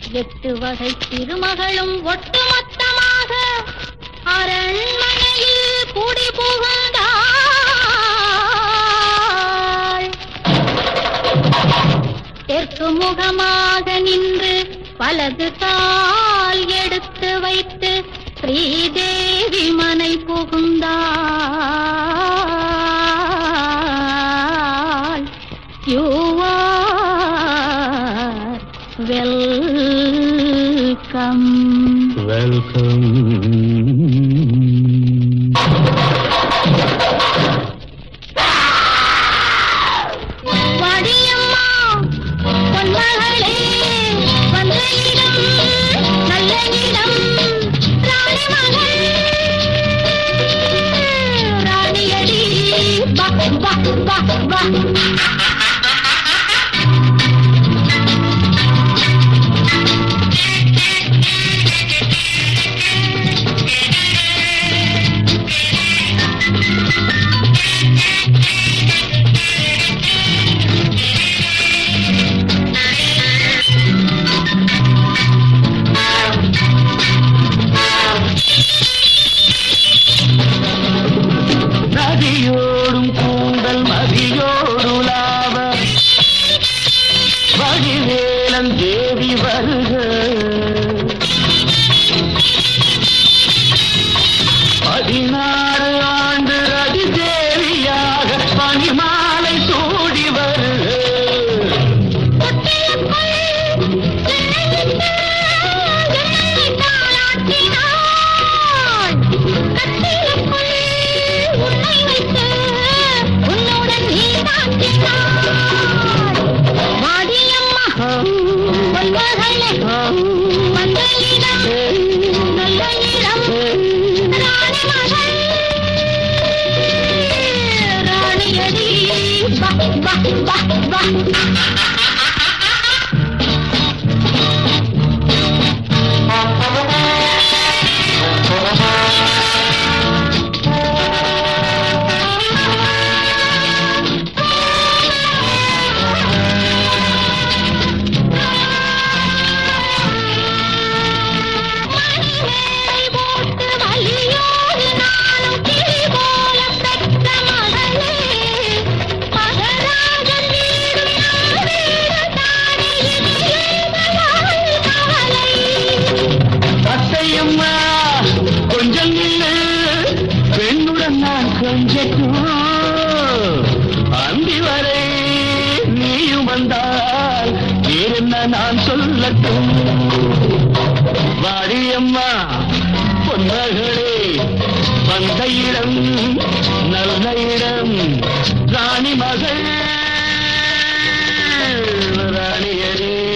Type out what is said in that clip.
எட்டு வகை திருமகளும் ஒட்டுமொத்தமாக அரண்மனையில் குடி புகுந்தாள் தெற்கு முகமாக நின்று வலது கால் எடுத்து வைத்து ஸ்ரீதேவி மனை புகுந்தாள் யூ ஆர் வெல்கம் வெல்கம் வடியம்மா பொன்மகளே வந்த இடம் நல்ல இடம் ராணி மகள் ராணியடி பா பா பா பா நதியோடும் கூந்தல் மதியோடு லாவ வடிவேலன் தேவி வருக பதினாறு ஆண்டு ரதி தேவியாக பனிமாலை சூடி வருக அத்தையம்மா கொஞ்சம் நில்லு பெண்ணுடன் நான் கொஞ்சட்டும் அந்தி வரை நீயும் வந்தால் வேறென்ன நான் சொல்லட்டும் வாடியம்மா பொன்மகளே வந்த இடம் நல்ல இடம் ராணி மகள் ராணியரே